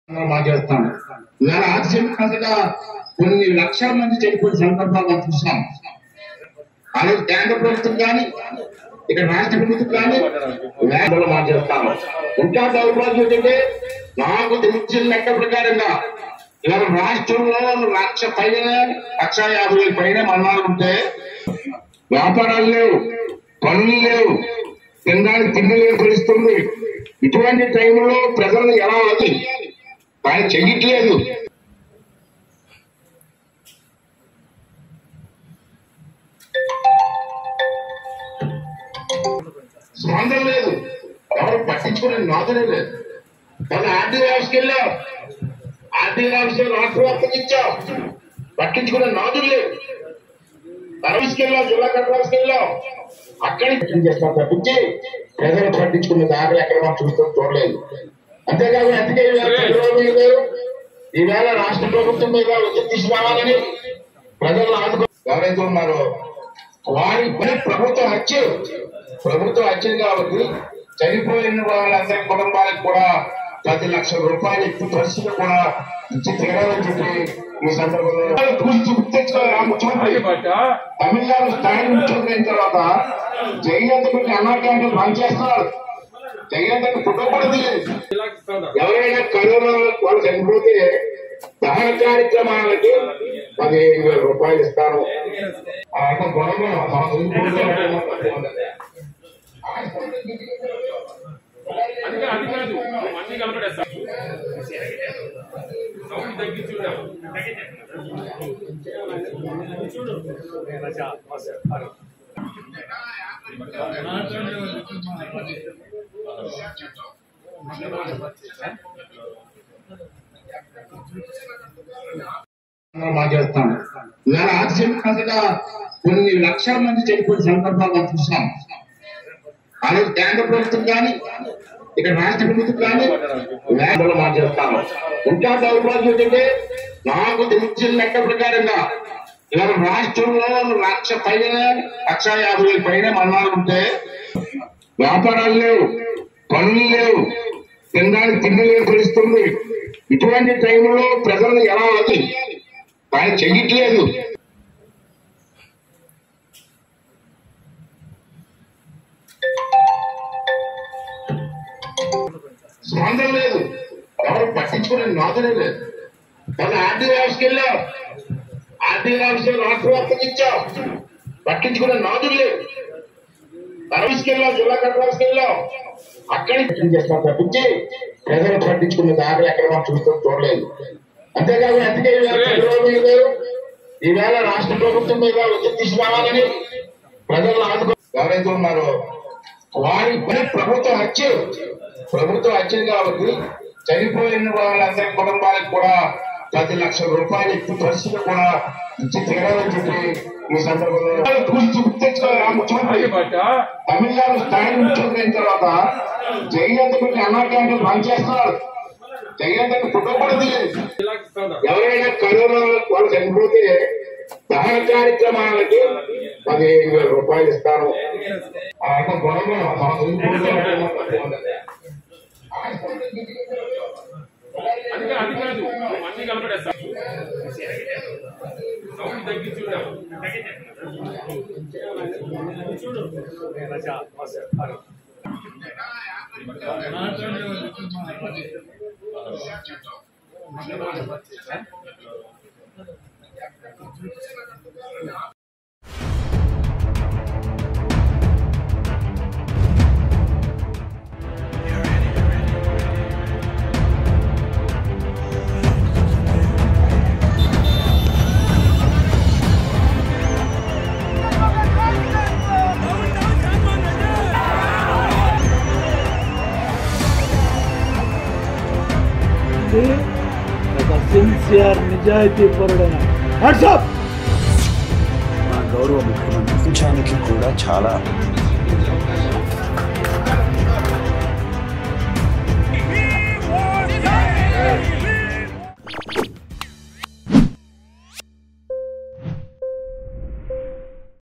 బాగా చేస్తాం ఇవాళ ఆక్సిజన్ కథగా కొన్ని లక్షల మంది చనిపోయిన సందర్భాలు మనం చూసాం ఆ రోజు కేంద్ర ప్రభుత్వం కానీ ఇక్కడ రాష్ట్ర ప్రభుత్వం కానీ వేదలు మాట చేస్తాను ఇంకా దౌర్భాగ్యం ఏంటంటే నాకు తెలిసిన లెక్క ప్రకారంగా ఇవాళ రాష్ట్రంలో లక్ష పైన లక్ష యాభై వేల పైన మరణాలు ఉంటే వ్యాపారాలు లేవు పనులు లేవు తినడానికి తిండి లేని పరిస్థితుంది ఇటువంటి టైంలో ప్రజలను ఎలా అది ఆయన చెయ్యట్లేదు స్పందన లేదు ఎవరు పట్టించుకునే నాదులే లేదు కానీ ఆర్థిక వ్యవస్థకి వెళ్ళాం ఆర్థిక వ్యవస్థ రాష్ట్ర వ్యాప్తంగా ఇచ్చాం పట్టించుకునే నాదులు లేవు సర్వీస్కి వెళ్ళాం జిల్లా కలెక్టర్స్కి వెళ్ళాం అక్కడే ప్రయత్నం చేస్తాం తప్పించి ప్రజలు పట్టించుకునే దాఖలు ఎక్కడ మనం చూస్తాం చూడలేదు అంతేకాదు అందుకే ఈవేళ చంద్రబాబు నాయుడు గారు ఈవేళ రాష్ట్ర ప్రభుత్వం మీద ఒత్తిడి తీసుకురావాలని ప్రజలను ఆదుకో ఎవరైతే ఉన్నారో వారి పని ప్రభుత్వ హత్య ప్రభుత్వ హత్య కాబట్టి చనిపోయిన వాళ్ళందరి కుటుంబాలకు కూడా పది లక్షల రూపాయలు ఇచ్చిన పరిస్థితి కూడా ఇచ్చి తీరాలని చెప్పి ఈ సందర్భంలో పూర్తి గుర్తించుకోవాలి ఆ ముఖ్యమంత్రి తమిళనాడు స్థాయి ముఖ్యమంత్రి అయిన తర్వాత జగన్ అన్నా క్యాంటీన్ బంద్ చేస్తున్నారు జగన్ పుట్టకూడదు ఎవరైనా కరోనా వాళ్ళు చనిపోతే దహన కార్యక్రమాలకి పదిహేను వేల రూపాయలు ఇస్తాను ఆ అంటే గొడవ మన అది కాదు, అది కాదు నువ్వు అన్ని కలపడేస్తా సౌండ్ తగ్గించి చూడాలి బాగా చేస్తాం ఇవాళ ఆక్సిజన్ కథగా కొన్ని లక్షల మంది చనిపోయిన సందర్భాలు మనం చూసాం ఆ రోజు కేంద్ర ప్రభుత్వం కానీ ఇక్కడ రాష్ట్ర ప్రభుత్వం కానీ వేదలు మాట చేస్తాను ఇంకా దౌర్భాగ్యం ఏంటంటే నాకు తెలిసిన లెక్క ప్రకారంగా ఇవాళ రాష్ట్రంలో లక్ష పైన లక్ష యాభై వేల పైన మరణాలు ఉంటే వ్యాపారాలు లేవు పనులు లేవు తినడానికి తిండి లేని పరిస్థితుంది ఇటువంటి టైంలో ప్రజలను ఎలా అది ఆయన చెయ్యట్లేదు స్పందన లేదు ఎవరు పట్టించుకునే నాదులే లేదు కానీ ఆర్థిక వ్యవస్థకి వెళ్ళాం ఆర్థిక వ్యవస్థ రాష్ట్ర వ్యాప్తంగా ఇచ్చాం పట్టించుకునే నాదులు లేవు సర్వీస్కి వెళ్ళాం జిల్లా కలెక్టర్స్కి వెళ్ళాం అక్కడే ప్రయత్నం చేస్తాం తప్పించి ప్రజలు పట్టించుకునే దాఖలు ఎక్కడ మనం చూస్తాం చూడలేదు అంతేకాదు అందుకే ఈవేళ చంద్రబాబు నాయుడు గారు ఈవేళ రాష్ట్ర ప్రభుత్వం మీద ఒత్తిడి తీసుకురావాలని ప్రజలను ఆదుకో ఎవరైతే ఉన్నారో వారి పని ప్రభుత్వ హత్య ప్రభుత్వ హత్య కాబట్టి చనిపోయిన వాళ్ళందరి కుటుంబాలకు కూడా పది లక్షల రూపాయలు ఇచ్చిన పరిస్థితి కూడా ఇచ్చి తీరాలని చెప్పి ఈ సందర్భంలో పూర్తి గుర్తించుకోవాలి ఆ ముఖ్యమంత్రి తమిళనాడు స్థాయి ముఖ్యమంత్రి అయిన తర్వాత జగన్ అన్నా క్యాంటీన్ బంద్ చేస్తున్నారు జగన్ పుట్టకూడదు ఎవరైనా కరోనా వాళ్ళు చనిపోతే దహన కార్యక్రమాలకి పదిహేను వేల రూపాయలు ఇస్తాను ఆ అంటే గొడవ అది కాదు, అది కాదు నువ్వు అన్ని కలపడేస్తా సౌండ్ తగ్గించి చూడాలి ఇది ఒక సిన్సియర్ నిజాయితీ పరుడైన వాట్సాప్ మా గౌరవ ముఖ్యమంత్రి ప్రపంచానికి కూడా చాలా